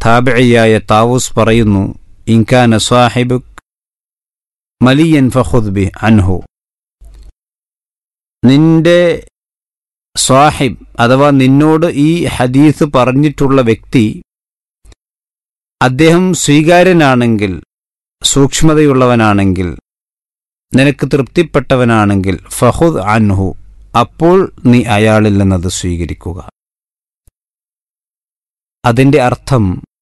താബിഴിയായ താവൂസ് പറയുന്നു ഇൻകാന സാഹിബ് മലിയൻ ഫഖുദ് ബി അൻഹു നിന്റെ സ്വാഹിബ് അഥവാ നിന്നോട് ഈ ഹദീസ് പറഞ്ഞിട്ടുള്ള വ്യക്തി അദ്ദേഹം സ്വീകാര്യനാണെങ്കിൽ സൂക്ഷ്മതയുള്ളവനാണെങ്കിൽ നിനക്ക് തൃപ്തിപ്പെട്ടവനാണെങ്കിൽ ഫഹുദ് അൻഹു അപ്പോൾ നീ അയാളിൽ നിന്നത് സ്വീകരിക്കുക അതിന്റെ അർത്ഥം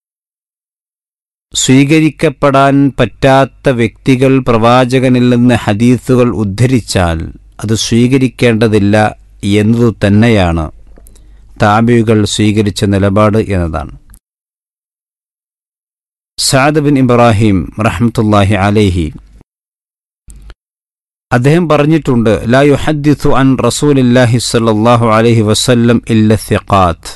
സ്വീകരിക്കപ്പെടാൻ പറ്റാത്ത വ്യക്തികൾ പ്രവാചകനിൽ നിന്ന് ഹദീസുകൾ ഉദ്ധരിച്ചാൽ അത് സ്വീകരിക്കേണ്ടതില്ല എന്നതു തന്നെയാണ് താബിയുകൾ സ്വീകരിച്ച നിലപാട് എന്നതാണ് സാദ് ബിൻ ഇബ്രാഹിം റഹ്മത്തുല്ലാഹി അലേഹി അദ്ദേഹം പറഞ്ഞിട്ടുണ്ട് ലാ യുഹദ്ദിസു അൻ റസൂലില്ലാഹി സ്വല്ലല്ലാഹു അലൈഹി വസല്ലം ഇല്ല സിഖാത്ത്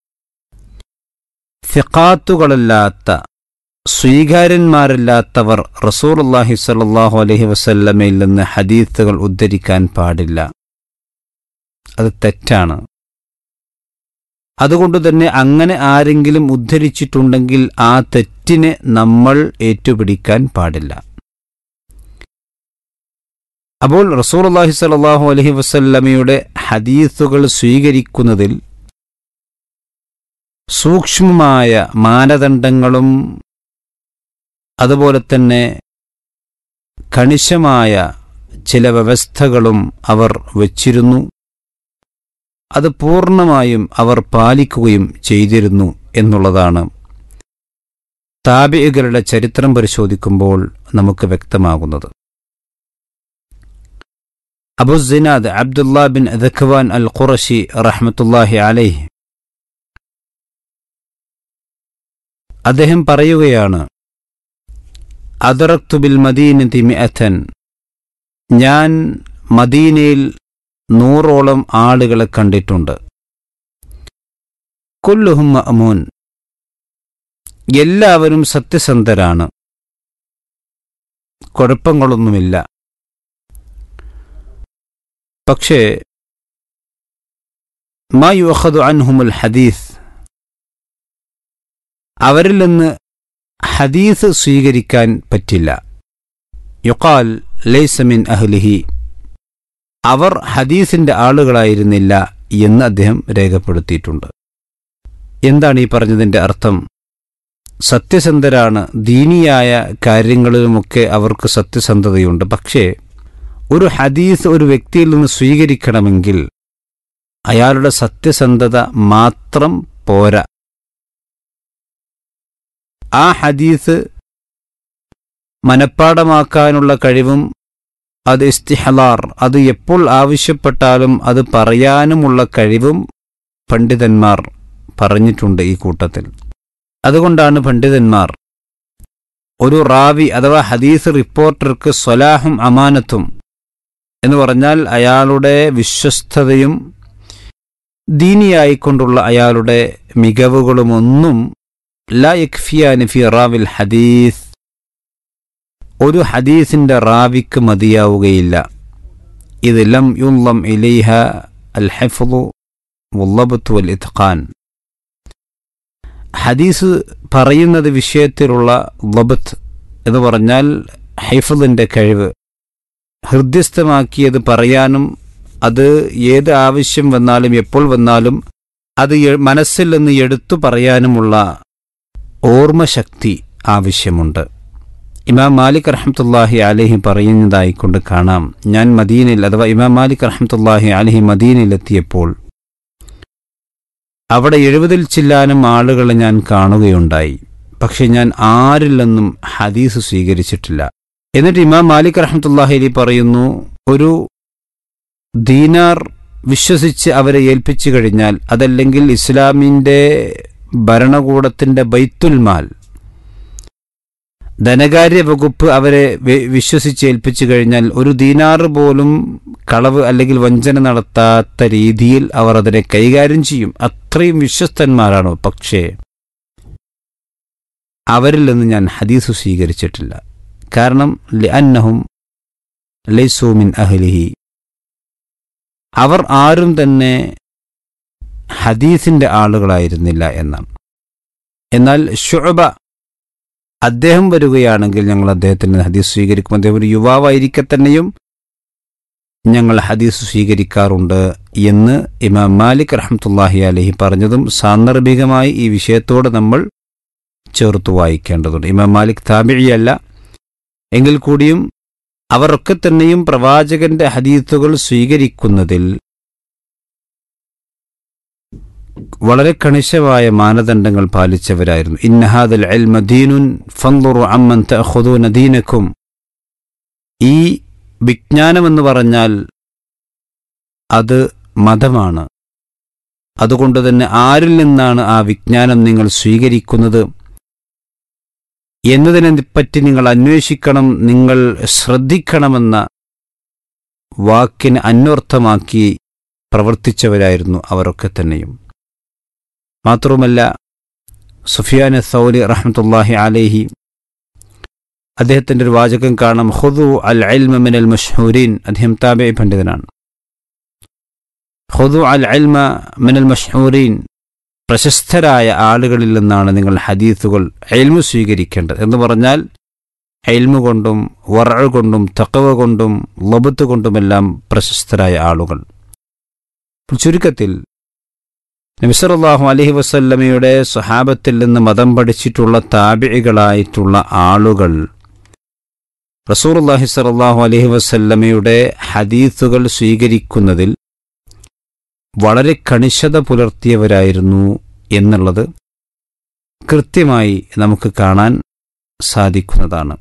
സിഖാത്തുകളല്ലാത്ത സ്വീകാര്യന്മാരില്ലാത്തവർ റസൂലുള്ളാഹി സ്വല്ലല്ലാഹു അലൈഹി വസല്ലമയിൽ നിന്ന് ഹദീസുകൾ ഉദ്ധരിക്കാൻ പാടില്ല അത് തെറ്റാണ് അതുകൊണ്ട് തന്നെ അങ്ങനെ ആരെങ്കിലും ഉദ്ധരിച്ചിട്ടുണ്ടെങ്കിൽ ആ തെറ്റിനെ നമ്മൾ ഏറ്റുപിടിക്കാൻ പാടില്ല അപ്പോൾ റസൂലുള്ളാഹി സ്വല്ലല്ലാഹു അലൈഹി വസല്ലമയുടെ ഹദീസുകൾ സ്വീകരിക്കുന്നതിൽ സൂക്ഷ്മമായ മാനദണ്ഡങ്ങളും അതുപോലെ തന്നെ കണിശമായ ചില വ്യവസ്ഥകളും അവർ വച്ചിരുന്നു അത് പൂർണ്ണമായും അവർ പാലിക്കുകയും ചെയ്തിരുന്നു എന്നുള്ളതാണ് താബികളുടെ ചരിത്രം പരിശോധിക്കുമ്പോൾ നമുക്ക് വ്യക്തമാകുന്നത് അബുസിനാദ് അബ്ദുല്ല ബിൻ ദഖ്വാൻ അൽ ഖുറഷി റഹ്മത്തുല്ലാഹി അലൈഹ് അദ്ദേഹം പറയുകയാണ് അദറക്തു ബിൽ മദീനത്തി മിഅത്തൻ ഞാൻ മദീനയിൽ നൂറോളം ആളുകളെ കണ്ടിട്ടുണ്ട് കൊല്ലുഹും അമൂൻ എല്ലാവരും സത്യസന്ധരാണ് കുഴപ്പങ്ങളൊന്നുമില്ല പക്ഷേ മാ യുഹദു അൻഹുമുൽ ഹദീസ് അവരിൽ നിന്ന് ഹദീസ് സ്വീകരിക്കാൻ പറ്റില്ല യുക്കാൽ ലൈസമിൻ അഹ്ലിഹി അവർ ഹദീസിന്റെ ആളുകളായിരുന്നില്ല എന്ന് അദ്ദേഹം രേഖപ്പെടുത്തിയിട്ടുണ്ട് എന്താണ് ഈ പറഞ്ഞതിന്റെ അർത്ഥം സത്യസന്ധരാണ് ദീനിയായ കാര്യങ്ങളിലുമൊക്കെ അവർക്ക് സത്യസന്ധതയുണ്ട് പക്ഷേ ഒരു ഹദീസ് ഒരു വ്യക്തിയിൽ നിന്ന് സ്വീകരിക്കണമെങ്കിൽ അയാളുടെ സത്യസന്ധത മാത്രം പോരാ ആ ഹദീസ് മനഃപ്പാടമാക്കാനുള്ള കഴിവും അത് ഇസ്തിഹലാർ അത് എപ്പോൾ ആവശ്യപ്പെട്ടാലും അത് പറയാനുമുള്ള കഴിവും പണ്ഡിതന്മാർ പറഞ്ഞിട്ടുണ്ട് ഈ കൂട്ടത്തിൽ അതുകൊണ്ടാണ് പണ്ഡിതന്മാർ ഒരു റാവി അഥവാ ഹദീസ് റിപ്പോർട്ടർക്ക് സ്വലാഹും അമാനത്തും എന്ന് പറഞ്ഞാൽ അയാളുടെ വിശ്വസ്തതയും ദീനിയായിക്കൊണ്ടുള്ള അയാളുടെ മികവുകളുമൊന്നും ലാ യക്ഫിയാനി ഫി റാവിൽ ഹദീസ് ഒരു ഹദീസിന്റെ റാവിക്ക് മതിയാവുകയില്ല ഇത് ലം യുല്ലം ഇലൈഹ അൽ ഹെഫ്ലു വല്ലബത്ത് വൽ ഇത്ഖാൻ ഹദീസ് പറയുന്നത് വിഷയത്തിലുള്ള ലബത്ത് എന്ന് പറഞ്ഞാൽ ഹൈഫലിന്റെ കഴിവ് ഹൃദ്യസ്ഥമാക്കിയത് പറയാനും അത് ഏത് ആവശ്യം വന്നാലും എപ്പോൾ വന്നാലും അത് എ- മനസ്സിൽ നിന്ന് എടുത്തു പറയാനുമുള്ള ഓർമ്മശക്തി ആവശ്യമുണ്ട് ഇമാം മാലിക് റഹ്മത്തുല്ലാഹി അലഹി പറയുന്നതായിക്കൊണ്ട് കാണാം ഞാൻ മദീനയിൽ അഥവാ ഇമാം മാലിക് റഹ്മത്തുല്ലാഹി അലഹി മദീനയിലെത്തിയപ്പോൾ അവിടെ എഴുപതിൽ ചില്ലാനും ആളുകളെ ഞാൻ കാണുകയുണ്ടായി പക്ഷെ ഞാൻ ആരിൽ നിന്നും ഹദീസ് സ്വീകരിച്ചിട്ടില്ല എന്നിട്ട് ഇമാം മാലിക് റഹ്മത്തുല്ലാഹി അലി പറയുന്നു ഒരു ദീനാർ വിശ്വസിച്ച് അവരെ ഏൽപ്പിച്ചു കഴിഞ്ഞാൽ അതല്ലെങ്കിൽ ഇസ്ലാമിൻ്റെ ഭരണകൂടത്തിൻ്റെ ബൈത്തുൽ മാൽ ധനകാര്യ വകുപ്പ് അവരെ വി- വിശ്വസിച്ച് ഏൽപ്പിച്ചു കഴിഞ്ഞാൽ ഒരു ദീനാറ് പോലും കളവ് അല്ലെങ്കിൽ വഞ്ചന നടത്താത്ത രീതിയിൽ അവർ അതിനെ കൈകാര്യം ചെയ്യും അത്രയും വിശ്വസ്തന്മാരാണ് പക്ഷേ അവരിൽ നിന്ന് ഞാൻ ഹദീസ് സ്വീകരിച്ചിട്ടില്ല കാരണം അന്നഹും ലൈസൂമിൻ അഹ്ലിഹി അവർ ആരും തന്നെ ഹദീസിന്റെ ആളുകളായിരുന്നില്ല എന്നാണ് എന്നാൽ ഷുഅബ അദ്ദേഹം വരികയാണെങ്കിൽ ഞങ്ങൾ അദ്ദേഹത്തിന് ഹദീസ് സ്വീകരിക്കും അദ്ദേഹം ഒരു യുവാവായിരിക്കെ തന്നെയും ഞങ്ങൾ ഹദീസ് സ്വീകരിക്കാറുണ്ട് എന്ന് ഇമാം മാലിക് റഹ്മത്തുല്ലാഹി അലഹി പറഞ്ഞതും സാന്ദർഭികമായി ഈ വിഷയത്തോട് നമ്മൾ ചേർത്ത് വായിക്കേണ്ടതുണ്ട് ഇമാം മാലിക് താബിഴിയല്ല എങ്കിൽ കൂടിയും അവരൊക്കെ തന്നെയും പ്രവാചകന്റെ ഹദീത്തുകൾ സ്വീകരിക്കുന്നതിൽ വളരെ കണിശമായ മാനദണ്ഡങ്ങൾ പാലിച്ചവരായിരുന്നു ഇന്നഹാദൽ ഇൽമ ദീനുൻ ഫൻദുറു അമ്മൻ തഅഖുദൂന ദീനക്കും ഈ വിജ്ഞാനമെന്ന് പറഞ്ഞാൽ അത് മതമാണ് അതുകൊണ്ട് തന്നെ ആരിൽ നിന്നാണ് ആ വിജ്ഞാനം നിങ്ങൾ സ്വീകരിക്കുന്നത് എന്നതിനെ പറ്റി നിങ്ങൾ അന്വേഷിക്കണം നിങ്ങൾ ശ്രദ്ധിക്കണമെന്ന വാക്കിന് അന്വർത്ഥമാക്കി പ്രവർത്തിച്ചവരായിരുന്നു അവരൊക്കെ തന്നെയും മാത്രവുമല്ല സുഫിയാൻ സൗലി റഹ്മത്തുല്ലാഹി അലേഹി അദ്ദേഹത്തിൻ്റെ ഒരു വാചകം കാണാം ഹുദു അൽ അൽമ മിനൽ മഷ്ഹൂരീൻ അദ്ദേഹം താബെ പണ്ഡിതനാണ് ഹുദു അൽ അൽമ മിനൽ മഷ്ഹൂരീൻ പ്രശസ്തരായ ആളുകളിൽ നിന്നാണ് നിങ്ങൾ ഹദീസുകൾ എൽമു സ്വീകരിക്കേണ്ടത് എന്ന് പറഞ്ഞാൽ എൽമു കൊണ്ടും വറ കൊണ്ടും തക്കവ കൊണ്ടും ലബത്ത് കൊണ്ടുമെല്ലാം പ്രശസ്തരായ ആളുകൾ ചുരുക്കത്തിൽ നബിസറല്ലാഹു അലഹി വസല്ലമയുടെ സ്വഹാബത്തിൽ നിന്ന് മതം പഠിച്ചിട്ടുള്ള താബിഴികളായിട്ടുള്ള ആളുകൾ റസൂർല്ലാഹി സലാഹു അലഹി വസല്ലമയുടെ ഹദീസുകൾ സ്വീകരിക്കുന്നതിൽ വളരെ കണിശത പുലർത്തിയവരായിരുന്നു എന്നുള്ളത് കൃത്യമായി നമുക്ക് കാണാൻ സാധിക്കുന്നതാണ്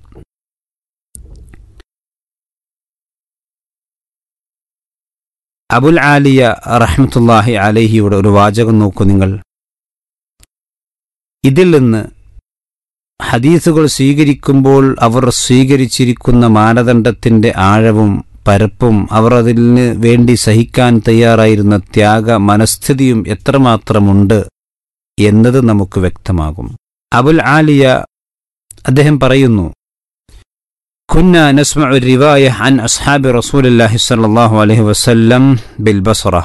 അബുൽ ആലിയ റഹ്മത്തുല്ലാഹി അലഹിയുടെ ഒരു വാചകം നോക്കൂ നിങ്ങൾ ഇതിൽ നിന്ന് ഹദീസുകൾ സ്വീകരിക്കുമ്പോൾ അവർ സ്വീകരിച്ചിരിക്കുന്ന മാനദണ്ഡത്തിന്റെ ആഴവും പരപ്പും അവർ അതിന് വേണ്ടി സഹിക്കാൻ തയ്യാറായിരുന്ന ത്യാഗ മനസ്ഥിതിയും എത്രമാത്രമുണ്ട് എന്നത് നമുക്ക് വ്യക്തമാകും അബുൽ ആലിയ അദ്ദേഹം പറയുന്നു كنا نسمع الرواية عن أصحاب رسول الله صلى الله عليه وسلم بالبصرة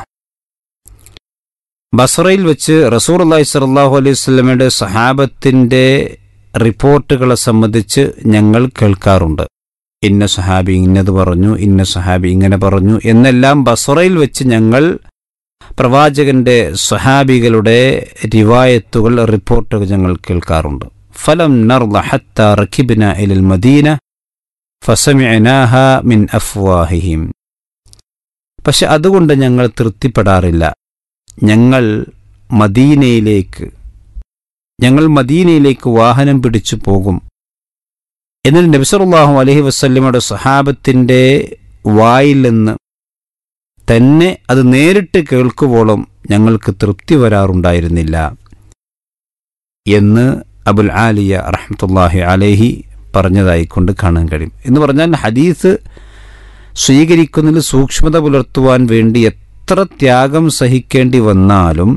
ബസറയിൽ വെച്ച് റസൂർ അള്ളാഹി സലാഹു അലൈഹി സ്വലമയുടെ സഹാബത്തിൻ്റെ റിപ്പോർട്ടുകളെ സംബന്ധിച്ച് ഞങ്ങൾ കേൾക്കാറുണ്ട് ഇന്ന സഹാബി ഇന്നത് പറഞ്ഞു ഇന്ന സഹാബി ഇങ്ങനെ പറഞ്ഞു എന്നെല്ലാം ബസറയിൽ വെച്ച് ഞങ്ങൾ പ്രവാചകന്റെ സഹാബികളുടെ റിവായത്തുകൾ റിപ്പോർട്ടുകൾ ഞങ്ങൾ കേൾക്കാറുണ്ട് ഫലം നർദ ഹത്ത റഖിബ്ന ഇലൽ മദീന ഫസമിഅനാഹ മിൻ അഫ്വാഹിഹിം പക്ഷെ അതുകൊണ്ട് ഞങ്ങൾ തൃപ്തിപ്പെടാറില്ല ഞങ്ങൾ മദീനയിലേക്ക് ഞങ്ങൾ മദീനയിലേക്ക് വാഹനം പിടിച്ചു പോകും എന്നിട്ട് നബിസറുല്ലാഹു അലഹി വസ്ല്ലമയുടെ സഹാബത്തിൻ്റെ വായിൽ നിന്ന് തന്നെ അത് നേരിട്ട് കേൾക്കുവോളം ഞങ്ങൾക്ക് തൃപ്തി വരാറുണ്ടായിരുന്നില്ല എന്ന് അബുൽ ആലിയ റഹ്മത്തുല്ലാഹി അലഹി പറഞ്ഞതായിക്കൊണ്ട് കാണാൻ കഴിയും എന്ന് പറഞ്ഞാൽ ഹദീസ് സ്വീകരിക്കുന്നതിൽ സൂക്ഷ്മത പുലർത്തുവാൻ വേണ്ടി എത്ര ത്യാഗം സഹിക്കേണ്ടി വന്നാലും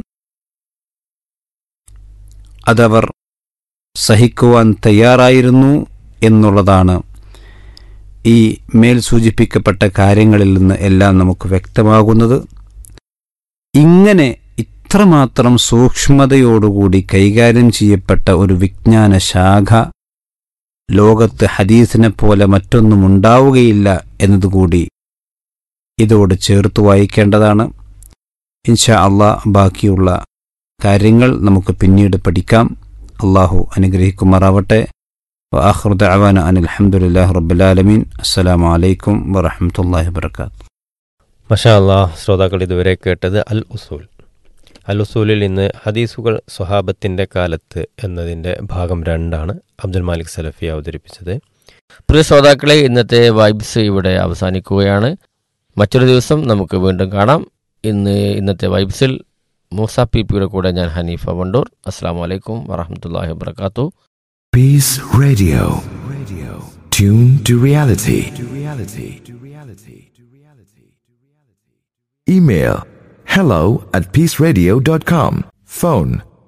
അതവർ സഹിക്കുവാൻ തയ്യാറായിരുന്നു എന്നുള്ളതാണ് ഈ മേൽ സൂചിപ്പിക്കപ്പെട്ട കാര്യങ്ങളിൽ നിന്ന് എല്ലാം നമുക്ക് വ്യക്തമാകുന്നത് ഇങ്ങനെ ഇത്രമാത്രം സൂക്ഷ്മതയോടുകൂടി കൈകാര്യം ചെയ്യപ്പെട്ട ഒരു വിജ്ഞാന ശാഖ ലോകത്ത് ഹദീസിനെ പോലെ മറ്റൊന്നും ഉണ്ടാവുകയില്ല എന്നതുകൂടി ഇതോട് ചേർത്ത് വായിക്കേണ്ടതാണ് ഇൻഷാ അള്ളാ ബാക്കിയുള്ള കാര്യങ്ങൾ നമുക്ക് പിന്നീട് പഠിക്കാം അള്ളാഹു അനുഗ്രഹിക്കുമാറാവട്ടെ وآخر دعوانا أن الحمد لله رب العالمين السلام عليكم ورحمة الله وبركاته മഷാ അല്ലാ ശ്രോതാക്കൾ ഇതുവരെ കേട്ടത് അൽ ഉസൂൽ അൽ ഉസൂലിൽ ഇന്ന് ഹദീസുകൾ സ്വഹാബത്തിൻ്റെ കാലത്ത് എന്നതിൻ്റെ ഭാഗം രണ്ടാണ് അബ്ദുൽ മാലിക് സലഫി അവതരിപ്പിച്ചത് പ്രിയ ശ്രോതാക്കളെ ഇന്നത്തെ വൈബ്സ് ഇവിടെ അവസാനിക്കുകയാണ് മറ്റൊരു ദിവസം നമുക്ക് വീണ്ടും കാണാം ഇന്ന് ഇന്നത്തെ വൈബ്സിൽ മൂസ പി പിയുടെ കൂടെ ഞാൻ ഹനീഫ വണ്ടൂർ അസ്സാം വലൈക്കും വറഹമത്തല്ലാഹി വാത്തു Peace Radio. Radio. Tune to reality. To reality. To reality. To reality. Email hello at peaceradio.com. Phone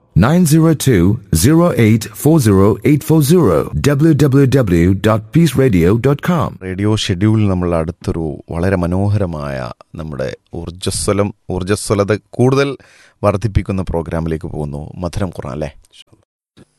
902-0840840 www.peaceradio.com. Radio ഷെഡ്യൂളിൽ നമ്മൾ അടുത്തൊരു വളരെ മനോഹരമായ നമ്മുടെ ഊർജ്ജസ്വലം ഊർജ്ജസ്വലത കൂടുതൽ വർദ്ധിപ്പിക്കുന്ന പ്രോഗ്രാമിലേക്ക് പോകുന്നു മധുരം ഖുറാൻ അല്ലേ